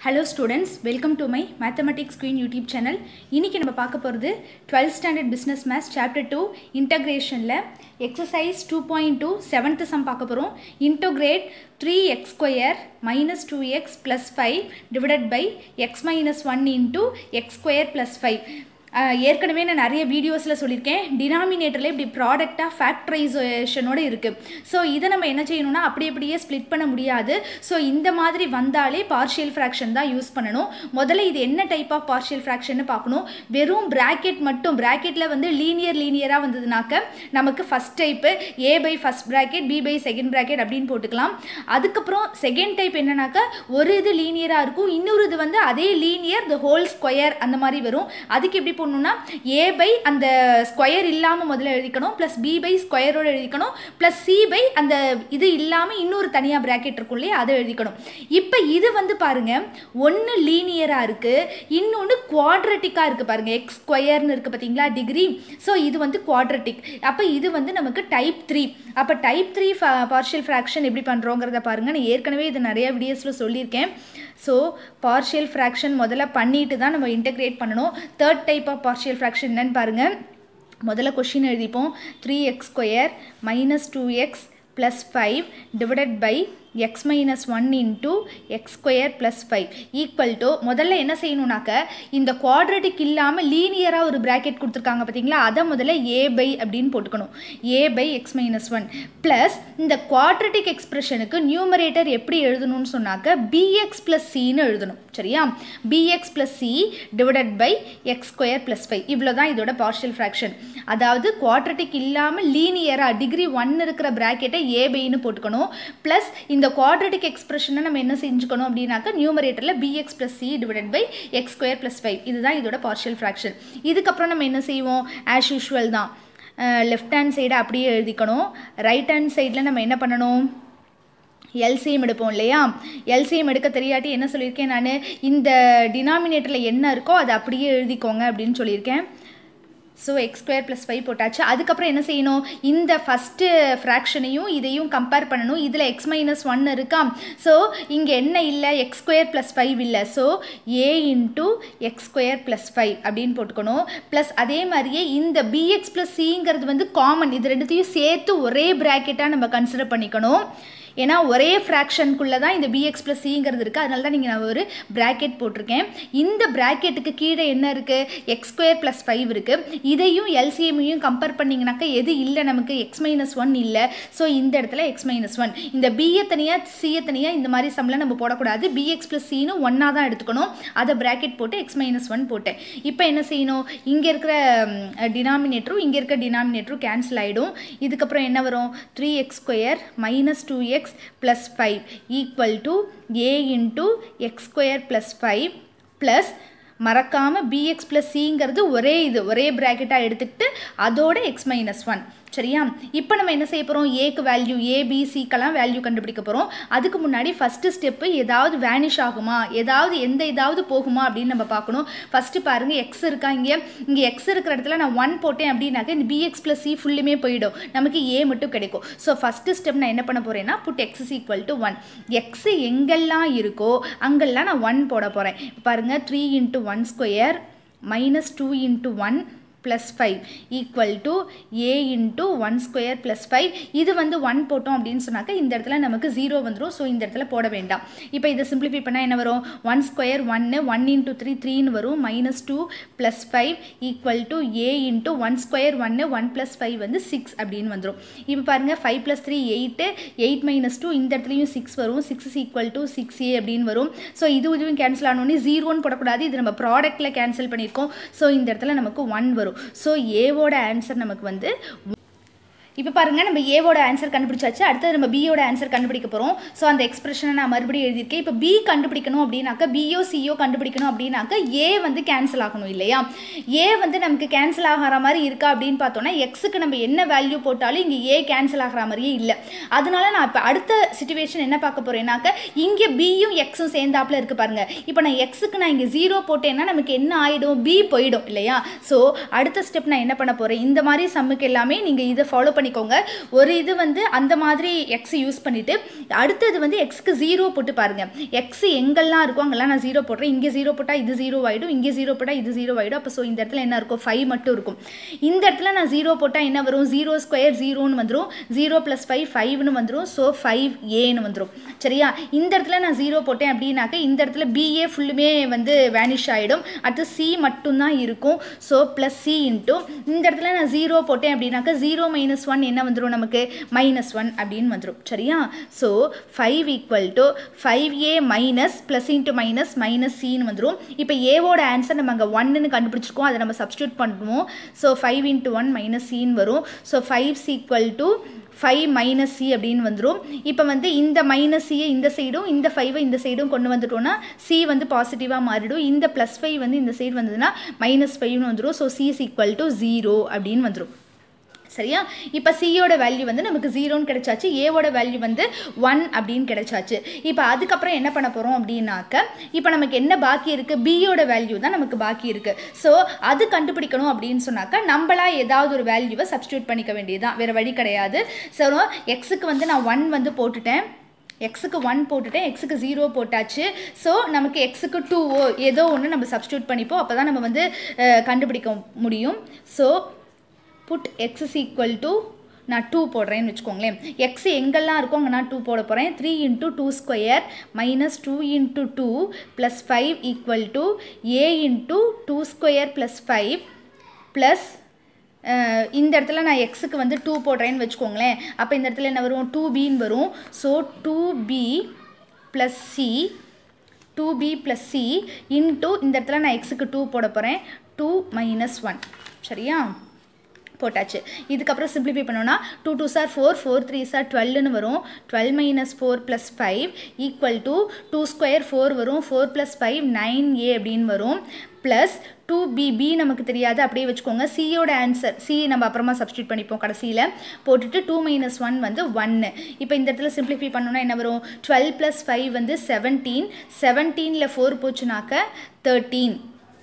hello students welcome to my mathematics queen YouTube channel இன்றைக்கி நம்ம பார்க்க போகிறது twelfth standard business maths chapter two இன்டகிரேஷனில் exercise two point two seventh sum பார்க்க போகிறோம் integrate three x square minus two x plus five divided by x minus one into x square plus five ஏற்கனவே நான் நிறைய வீடியோஸில் சொல்லியிருக்கேன் டினாமினேட்டரில் இப்படி ப்ராடக்டாக ஃபேக்டரைசேஷனோடு இருக்குது ஸோ இதை நம்ம என்ன செய்யணும்னா அப்படி அப்படியே ஸ்ப்ளிட் பண்ண முடியாது ஸோ இந்த மாதிரி வந்தாலே பார்ஷியல் ஃப்ராக்ஷன் தான் யூஸ் பண்ணணும் முதல்ல இது என்ன டைப் ஆஃப் பார்ஷியல் ஃப்ராக்ஷன் பார்க்கணும் வெறும் ப்ராக்கெட் மட்டும் ப்ராக்கெட்டில் வந்து லீனியர் லீனியராக வந்ததுனாக்க நமக்கு first type a by first bracket b by second bracket அப்படின்னு போட்டுக்கலாம் அதுக்கப்புறம் செகண்ட் டைப் என்னன்னாக்கா ஒரு இது லீனியராக இருக்கும் இன்னொரு இது வந்து அதே லீனியர் த ஹோல் ஸ்கொயர் அந்த மாதிரி வரும் அதுக்கு எப்படி பண்ணணும்னா ஏ பை அந்த ஸ்கொயர் இல்லாமல் முதல்ல எழுதிக்கணும் ப்ளஸ் பி பை ஸ்கொயரோடு எழுதிக்கணும் ப்ளஸ் சி பை அந்த இது இல்லாமல் இன்னொரு தனியாக ப்ராக்கெட் இருக்கும் இல்லையா அதை எழுதிக்கணும் இப்போ இது வந்து பாருங்கள் ஒன்று லீனியராக இருக்குது இன்னொன்று குவாட்ரட்டிக்காக இருக்குது பாருங்கள் எக்ஸ் ஸ்கொயர்னு இருக்குது பார்த்தீங்களா டிகிரி ஸோ இது வந்து குவாட்ரட்டிக் அப்போ இது வந்து நமக்கு டைப் த்ரீ அப்போ டைப் த்ரீ பார்ஷியல் ஃப்ராக்ஷன் எப்படி பண்ணுறோங்கிறத பாருங்கள் நான் ஏற்கனவே இது நிறைய வீடியோஸில் சொல்லியிருக்கேன் ஸோ பார்ஷியல் ஃப்ராக்ஷன் முதல்ல பண்ணிட்டு தான் நம்ம இன்டெகிரேட் பண்ணணும் third type of partial fraction என்னன்னு பாருங்கள் முதல்ல கொஷின் எழுதிப்போம் three x square minus two x plus five divided by x minus one into x square plus five equal to முதல்ல என்ன செய்யணும்னாக்க இந்த குவாட்ரட்டிக் இல்லாமல் லீனியராக ஒரு ப்ராக்கெட் கொடுத்துருக்காங்க பார்த்தீங்களா அதை முதல்ல ஏ பை அப்படின்னு போட்டுக்கணும் a by x minus one plus இந்த குவாட்ரட்டிக் எக்ஸ்பிரஷனுக்கு நியூமரேட்டர் எப்படி எழுதணும்னு சொன்னாக்க பிஎக்ஸ் ப்ளஸ் சின்னு எழுதணும் சரியா b x plus c divided by x square plus five இவ்வளோ தான் இதோட பார்ஷியல் ஃப்ராக்ஷன் அதாவது குவாட்ரட்டிக் இல்லாமல் லீனியராக டிகிரி ஒன் இருக்கிற ப்ராக்கெட்டை ஏ பைன்னு போட்டுக்கணும் ப்ளஸ் இந்த குவாட்ரட்டிக் எக்ஸ்பிரஷனை நம்ம என்ன செஞ்சுக்கணும் அப்படின்னாக்கா நியூமரேட்டரில் b x plus c divided by x square plus five இதுதான் இதோட பார்ஷியல் ஃப்ராக்ஷன் இதுக்கப்புறம் நம்ம என்ன செய்வோம் ஆஸ் யூஷுவல் தான் லெஃப்ட் ஹேண்ட் சைடை அப்படியே எழுதிக்கணும் ரைட் ஹேண்ட் சைடில் நம்ம என்ன பண்ணணும் எல்சிஎம் எடுப்போம் இல்லையா எல்சிஎம் எடுக்க தெரியாட்டி என்ன சொல்லியிருக்கேன் நான் இந்த டினாமினேட்டரில் என்ன இருக்கோ அதை அப்படியே எழுதிக்கோங்க அப்படின்னு சொல்லியிருக்கேன் so x square plus five போட்டாச்சு அதுக்கப்புறம் என்ன செய்யணும் இந்த ஃபஸ்ட்டு ஃப்ராக்ஷனையும் இதையும் கம்பேர் பண்ணணும் இதில் எக்ஸ் மைனஸ் ஒன் இருக்கா ஸோ இங்கே என்ன இல்லை எக்ஸ் ஸ்கொயர் ப்ளஸ் ஃபைவ் இல்லை so A into x square plus five அப்படின்னு போட்டுக்கணும் ப்ளஸ் அதே மாதிரியே இந்த பிஎக்ஸ் ப்ளஸ் சிங்கிறது வந்து காமன் இது ரெண்டுத்தையும் சேர்த்து ஒரே ப்ராக்கெட்டாக நம்ம கன்சிடர் பண்ணிக்கணும் ஏன்னா ஒரே ஃப்ராக்ஷனுக்குள்ளே தான் இந்த பிஎக்ஸ் ப்ளஸ் சிங்கிறது இருக்குது அதனால தான் நீங்கள் நான் ஒரு ப்ராக்கெட் போட்டிருக்கேன் இந்த ப்ராக்கெட்டுக்கு கீழே என்ன இருக்குது எக்ஸ் ஸ்கொயர் ப்ளஸ் ஃபைவ் இருக்குது இதையும் எல்சிஎம்மையும் கம்பேர் பண்ணிங்கனாக்கா எது இல்லை நமக்கு எக்ஸ் மைனஸ் ஒன் இல்லை ஸோ இந்த இடத்துல எக்ஸ் மைனஸ் ஒன் இந்த பிஏ தனியாக சிஏ தனியாக இந்த மாதிரி சம்மில் நம்ம போடக்கூடாது பிஎக்ஸ் ப்ளஸ் சின்னு ஒன்றா தான் எடுத்துக்கணும் அதை ப்ராக்கெட் போட்டு எக்ஸ் மைனஸ் ஒன் போட்டேன் இப்போ என்ன செய்யணும் இங்கே இருக்கிற டினாமினேட்டரும் இங்கே இருக்கிற டினாமினேட்டரும் கேன்சல் ஆகிடும் இதுக்கப்புறம் என்ன வரும் three x square minus two x plus five equal to A into x square plus five plus மறக்காமல் பிஎக்ஸ் ப்ளஸ் சிங்கிறது ஒரே இது ஒரே ப்ராக்கெட்டாக எடுத்துக்கிட்டு அதோட எக்ஸ் மைனஸ் ஒன் சரியா இப்போ நம்ம என்ன செய்ய போகிறோம் ஏக்கு வேல்யூ ஏபிசிக்கெல்லாம் வேல்யூ கண்டுபிடிக்க போகிறோம் அதுக்கு முன்னாடி ஃபஸ்ட்டு ஸ்டெப்பு ஏதாவது வேனிஷ் ஆகுமா ஏதாவது எந்த இதாவது போகுமா அப்படின்னு நம்ம பார்க்கணும் ஃபஸ்ட்டு பாருங்கள் எக்ஸ் இருக்கா இங்கே இங்கே எக்ஸ் இருக்கிற இடத்துல நான் ஒன் போட்டேன் அப்படின்னாக்க இந்த பிஎக்ஸ் ப்ளஸ் சி ஃபுல்லுமே போயிடும் நமக்கு ஏ மட்டும் கிடைக்கும் ஸோ ஃபஸ்ட்டு ஸ்டெப் நான் என்ன பண்ண போகிறேன்னா put x is equal to one x எங்கெல்லாம் இருக்கோ அங்கெல்லாம் நான் ஒன் போட போகிறேன் பாருங்கள் three into one square minus two into one plus five equal to A into one square plus five இது வந்து ஒன் போட்டோம் அப்படின்னு சொன்னாக்க இந்த இடத்துல நமக்கு ஜீரோ வந்துடும் ஸோ இந்த இடத்துல போட வேண்டாம் இப்போ இதை சிம்பிளிஃபை பண்ணால் என்ன வரும் ஒன் ஸ்கொயர் ஒன்று ஒன் இன்ட்டு த்ரீ த்ரீன்னு வரும் minus two plus five equal to A into one square ஒன்று ஒன் ப்ளஸ் ஃபைவ் வந்து சிக்ஸ் அப்படின்னு வந்துடும் இப்போ பாருங்கள் five plus three eight eight minus two இந்த இடத்துலையும் சிக்ஸ் வரும் six is equal to six A அப்படின்னு வரும் ஸோ இது இதுவும் கேன்சல் ஆனோடனே ஜீரோன்னு போடக்கூடாது இது நம்ம ப்ராடக்ட்டில் கேன்சல் பண்ணியிருக்கோம் ஸோ இந்த இடத்துல நமக்கு ஒன் வரும் ஸோ ஏவோட ஆன்சர் நமக்கு வந்து இப்போ பாருங்கள் நம்ம ஏவோட ஆன்சர் கண்டுபிடிச்சாச்சு அடுத்தது நம்ம பியோட ஆன்சர் கண்டுபிடிக்க போகிறோம் ஸோ அந்த எக்ஸ்பிரஷனை நான் மறுபடியும் எழுதியிருக்கேன் இப்போ பி கண்டுபிடிக்கணும் அப்படின்னாக்கா பிஓ சிஓ கண்டுபிடிக்கணும் அப்படின்னாக்கா ஏ வந்து கேன்சல் ஆகணும் இல்லையா ஏ வந்து நமக்கு கேன்சல் ஆகிற மாதிரி இருக்கா அப்படின்னு பார்த்தோன்னா எக்ஸுக்கு நம்ம என்ன வேல்யூ போட்டாலும் இங்கே ஏ கேன்சல் ஆகிற மாதிரியே இல்லை அதனால நான் இப்போ அடுத்த சுச்சுவேஷன் என்ன பார்க்க போகிறேன்னாக்க இங்கே பியும் எக்ஸும் சேர்ந்தாப்புல இருக்குது பாருங்கள் இப்போ நான் எக்ஸுக்கு நான் இங்கே ஜீரோ போட்டேன்னா நமக்கு என்ன ஆகிடும் பி போயிடும் இல்லையா ஸோ அடுத்த ஸ்டெப் நான் என்ன பண்ண போகிறேன் இந்த மாதிரி சம்முக்கு எல்லாமே நீங்கள் இதை ஃபாலோ பண்ணி பண்ணிக்கோங்க ஒரு இது வந்து அந்த மாதிரி எக்ஸ் யூஸ் பண்ணிவிட்டு அடுத்தது வந்து எக்ஸ்க்கு ஜீரோ போட்டு பாருங்கள் எக்ஸ் எங்கெல்லாம் இருக்கோ அங்கெல்லாம் நான் ஜீரோ போடுறேன் இங்கே ஜீரோ போட்டால் இது ஜீரோ ஆகிடும் இங்கே ஜீரோ போட்டால் இது ஜீரோ ஆகிடும் அப்போ ஸோ இந்த இடத்துல என்ன இருக்கும் ஃபைவ் மட்டும் இருக்கும் இந்த இடத்துல நான் ஜீரோ போட்டால் என்ன வரும் ஜீரோ ஸ்கொயர் ஜீரோன்னு வந்துடும் ஜீரோ ப்ளஸ் ஃபைவ் ஃபைவ்னு வந்துடும் ஸோ ஃபைவ் ஏன்னு வந்துடும் சரியா இந்த இடத்துல நான் ஜீரோ போட்டேன் அப்படின்னாக்க இந்த இடத்துல பிஏ ஃபுல்லுமே வந்து வேனிஷ் ஆகிடும் அடுத்து சி மட்டும்தான் இருக்கும் ஸோ ப்ளஸ் சி இன்ட்டு இந்த இடத்துல நான் ஜீரோ போட்டேன் அப்படின்னாக்க ஜீரோ மைனஸ் ஒன் என்ன வந்துடும் நமக்கு மைனஸ் ஒன் அப்படின்னு வந்துடும் சரியா so five equal to five A minus plus into minus minus சின்னு வந்துடும் இப்போ ஏவோட ஆன்சர் நம்ம அங்கே ஒன்னு கண்டுபிடிச்சிருக்கோம் அதை நம்ம சப்ஸ்டியூட் பண்ணுவோம் so five into one minus சின்னு வரும் so five equal to five minus C அப்படின்னு வந்துடும் இப்போ வந்து இந்த மைனஸ் சியை இந்த சைடும் இந்த ஃபைவை இந்த சைடும் கொண்டு வந்துட்டோம்னா சி வந்து பாசிட்டிவாக மாறிடும் இந்த ப்ளஸ் ஃபைவ் வந்து இந்த சைடு வந்ததுன்னா மைனஸ் ஃபைவ்னு வந்துடும் so C is equal to zero அப்படின்னு வந்துடும் சரியா இப்போ சியோட வேல்யூ வந்து நமக்கு ஜீரோன்னு கிடைச்சாச்சு ஏவோட வேல்யூ வந்து ஒன் அப்படின்னு கிடைச்சாச்சு இப்போ அதுக்கப்புறம் என்ன பண்ண போகிறோம் அப்படின்னாக்க இப்போ நமக்கு என்ன பாக்கி இருக்குது பியோட வேல்யூ தான் நமக்கு பாக்கி இருக்குது ஸோ அது கண்டுபிடிக்கணும் அப்படின்னு சொன்னாக்கா நம்மளா ஏதாவது ஒரு வேல்யூவை சப்ஸ்டியூட் பண்ணிக்க வேண்டியதுதான் வேறு வழி கிடையாது ஸோ எக்ஸுக்கு வந்து நான் ஒன் வந்து போட்டுட்டேன் எக்ஸுக்கு ஒன் போட்டுட்டேன் எக்ஸுக்கு ஜீரோ போட்டாச்சு ஸோ நமக்கு எக்ஸுக்கு டூவோ ஏதோ ஒன்று நம்ம சப்ஸ்டியூட் பண்ணிப்போம் அப்போ தான் நம்ம வந்து கண்டுபிடிக்க முடியும் so put x is equal to நான் டூ போடுறேன்னு வச்சுக்கோங்களேன் எக்ஸ் எங்கெல்லாம் இருக்கோ அங்கே நான் டூ போட போகிறேன் three into two square minus two into two plus five equal to A into two square plus five plus இந்த இடத்துல நான் எக்ஸுக்கு வந்து டூ போடுறேன்னு வச்சுக்கோங்களேன் அப்போ இந்த இடத்துல என்ன வரும் டூ பின்னு வரும் so two B plus C two B plus C into இந்த இடத்துல நான் எக்ஸுக்கு டூ போட போகிறேன் டூ மைனஸ் ஒன் சரியா போட்டாச்சு இதுக்கப்புறம் சிம்பிளிஃபை பண்ணோன்னா டூ டூ சார் ஃபோர் ஃபோர் த்ரீ சார் டுவெல்னு வரும் twelve minus four plus five equal to two square four வரும் four plus five nine A அப்படின்னு வரும் ப்ளஸ் டூ பி பி நமக்கு தெரியாது அப்படியே வச்சுக்கோங்க சியோட ஆன்சர் சி நம்ம அப்புறமா சப்ஸ்டியூட் பண்ணிப்போம் கடைசியில் போட்டுட்டு டூ மைனஸ் ஒன் வந்து ஒன்று இப்போ இந்த இடத்துல சிம்பிளிஃபை பண்ணோன்னா என்ன வரும் டுவெல் ப்ளஸ் ஃபைவ் வந்து செவன்டீன் செவன்டீனில் ஃபோர் போச்சுனாக்க தேர்ட்டீன்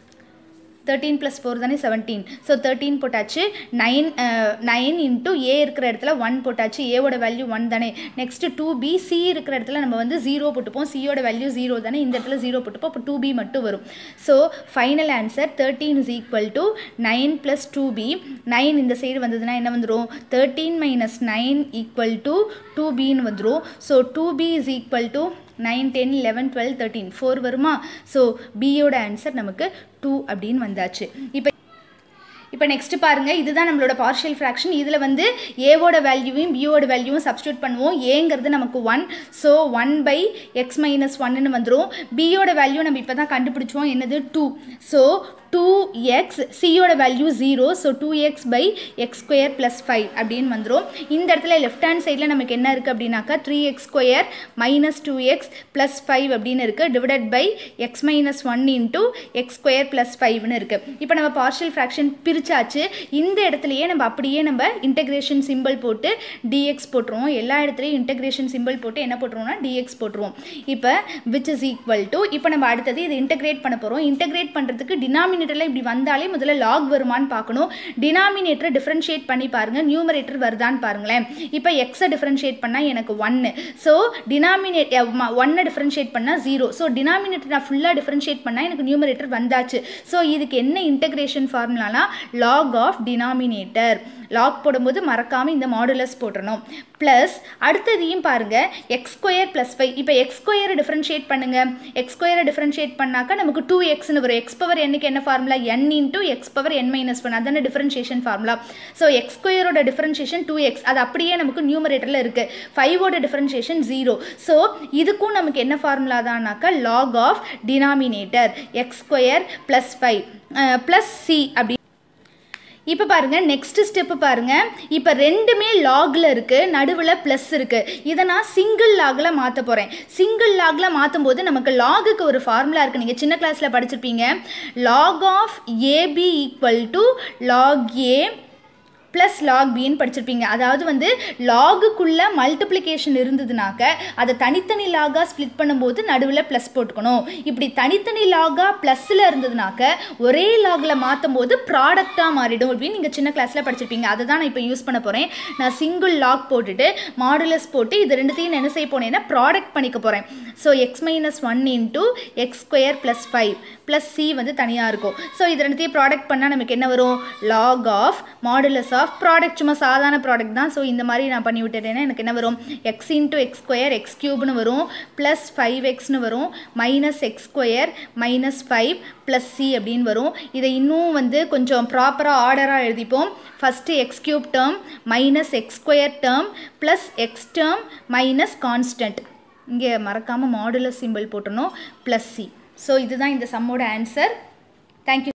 தேர்ட்டீன் ப்ளஸ் ஃபோர் தானே செவன்டீன் ஸோ தேர்ட்டீன் போட்டாச்சு நைன் நைன் இன்ட்டு ஏ இருக்கிற இடத்துல ஒன் போட்டாச்சு ஏவோட வேல்யூ ஒன் தானே நெக்ஸ்ட்டு டூ பி சி இருக்கிற இடத்துல நம்ம வந்து ஜீரோ போட்டுப்போம் சியோட வேல்யூ ஜீரோ தானே இந்த இடத்துல ஜீரோ போட்டுப்போம் அப்போ டூ பி மட்டும் வரும் so final answer thirteen is equal to nine plus two B nine இந்த சைடு வந்ததுன்னா என்ன வந்துடும் thirteen minus nine equal to two பின்னு வந்துடும் so two B is equal to nine ten eleven twelve thirteen four வருமா so பியோட answer நமக்கு two அப்படின்னு வந்தாச்சு இப்போ இப்போ நெக்ஸ்ட் பாருங்க இதுதான் நம்மளோட பார்ஷியல் ஃப்ராக்ஷன் இதில் வந்து ஏவோட வேல்யூவையும் பியோட வேல்யூவும் சப்ஸ்டியூட் பண்ணுவோம் ஏங்கிறது நமக்கு one so one by x minus ஒன்னு வந்துடும் பியோட வேல்யூ நம்ம இப்போ தான் கண்டுபிடிச்சோம் என்னது டூ ஸோ டூ எக்ஸ் சியோட value zero so two x by x square plus five அப்படின்னு வந்துடும் இந்த இடத்துல லெஃப்ட் ஹேண்ட் சைடில் நமக்கு என்ன இருக்குது அப்படின்னாக்கா three x square minus two x plus five அப்படின்னு இருக்குது divided by x minus one into x square plus ஃபைவ்னு இருக்குது இப்போ நம்ம பார்ஷியல் ஃப்ராக்ஷன் பிரிச்சாச்சு இந்த இடத்துலையே நம்ம அப்படியே நம்ம இன்டெகிரேஷன் சிம்பிள் போட்டு டிஎக்ஸ் போட்டுருவோம் எல்லா இடத்துலையும் இன்டெகிரேஷன் சிம்பிள் போட்டு என்ன போட்டுருவோம்னா டிஎக்ஸ் போட்டுருவோம் இப்போ விச் இஸ் ஈக்குவல் டு இப்போ நம்ம அடுத்தது இது இன்டெகிரேட் பண்ண போகிறோம் இன்டெகிரேட் பண்ணுறதுக்கு டினாமினேட்டரில் இப்படி வந்தாலே முதல்ல லாக் வருமான்னு பார்க்கணும் டினாமினேட்டரை டிஃப்ரென்ஷியேட் பண்ணி பாருங்கள் நியூமரேட்டர் வருதான்னு பாருங்களேன் இப்போ எக்ஸை டிஃப்ரென்ஷியேட் பண்ணால் எனக்கு ஒன்று ஸோ டினாமினேட் ஒன்னை டிஃப்ரென்ஷியேட் பண்ணால் ஜீரோ ஸோ டினாமினேட்டர் நான் ஃபுல்லாக டிஃப்ரென்ஷியேட் பண்ணால் எனக்கு நியூமரேட்டர் வந்தாச்சு ஸோ இதுக்கு என்ன இன்டெகிரேஷன் ஃபார்முலானா லாக் ஆஃப் டினாமினேட்டர் லாக் போடும்போது மறக்காமல் இந்த மாடுலஸ் போட்டுறணும் ப்ளஸ் அடுத்ததையும் பாருங்கள் எக்ஸ் ஸ்கொயர் ப்ளஸ் ஃபைவ் இப்போ எக்ஸ் ஸ்கொயரை டிஃப்ரென்ஷியேட் பண்ணுங்கள் எக்ஸ் ஸ்கொயரை டிஃப்ரென்ஷியேட் பண்ணாக்கா நமக்கு டூ எக்ஸ்னு வரும் எக்ஸ் பவர் என்னுக்கு என்ன formula n into x power n minus one அதான டிஃப்ரென்ஷியேஷன் ஃபார்முலா ஸோ எக்ஸ் ஸ்கொயரோட டிஃப்ரென்ஷியேஷன் டூ எக்ஸ் அது அப்படியே நமக்கு நியூமரேட்டரில் இருக்குது ஃபைவோட டிஃப்ரென்ஷியேஷன் ஜீரோ ஸோ இதுக்கும் நமக்கு என்ன ஃபார்முலா தான்னாக்கா log of denominator x square plus five plus C அப்படி இப்போ பாருங்கள் நெக்ஸ்ட் ஸ்டெப்பு பாருங்கள் இப்போ ரெண்டுமே லாகில் இருக்குது நடுவில் ப்ளஸ் இருக்குது இதை நான் சிங்கிள் லாகில் மாற்ற போகிறேன் சிங்கிள் லாகில் மாற்றும் போது நமக்கு லாகுக்கு ஒரு ஃபார்முலா இருக்குது நீங்கள் சின்ன கிளாஸில் படிச்சிருப்பீங்க log of AB equal to log A plus log பின்னு படிச்சிருப்பீங்க அதாவது வந்து லாகுக்குள்ளே மல்டிப்ளிகேஷன் இருந்ததுனாக்க அதை தனித்தனி லாகாக ஸ்ப்ளிட் பண்ணும்போது நடுவில் ப்ளஸ் போட்டுக்கணும் இப்படி தனித்தனி லாகாக ப்ளஸில் இருந்ததுனாக்க ஒரே லாகில் மாற்றும் போது ப்ராடக்டாக மாறிடும் அப்படின்னு நீங்கள் சின்ன கிளாஸில் படிச்சிருப்பீங்க அதை தான் நான் இப்போ யூஸ் பண்ண போகிறேன் நான் சிங்கிள் லாக் போட்டுட்டு மாடுலஸ் போட்டு இது ரெண்டுத்தையும் என்ன செய்ய போனேன்னா ப்ராடக்ட் பண்ணிக்க போகிறேன் so x minus one into x square plus five plus C வந்து தனியாக இருக்கும் ஸோ இது ரெண்டுத்தையும் ப்ராடக்ட் பண்ணால் நமக்கு என்ன வரும் log of modulus of product சும்மா சாதாரண ப்ராடக்ட் தான் ஸோ இந்த மாதிரி நான் பண்ணி விட்டுட்டேன்னா எனக்கு என்ன வரும் x into x square x க்யூப்னு வரும் ப்ளஸ் ஃபைவ் எக்ஸ்னு வரும் minus x square minus five plus C அப்படின்னு வரும் இதை இன்னும் வந்து கொஞ்சம் ப்ராப்பராக ஆர்டராக எழுதிப்போம் first x cube term minus x square term plus x term minus constant இங்கே மறக்காமல் மாடுலர் சிம்பிள் போட்டணும் ப்ளஸ் சி ஸோ இதுதான் இந்த சம்மோட ஆன்சர் தேங்க்யூ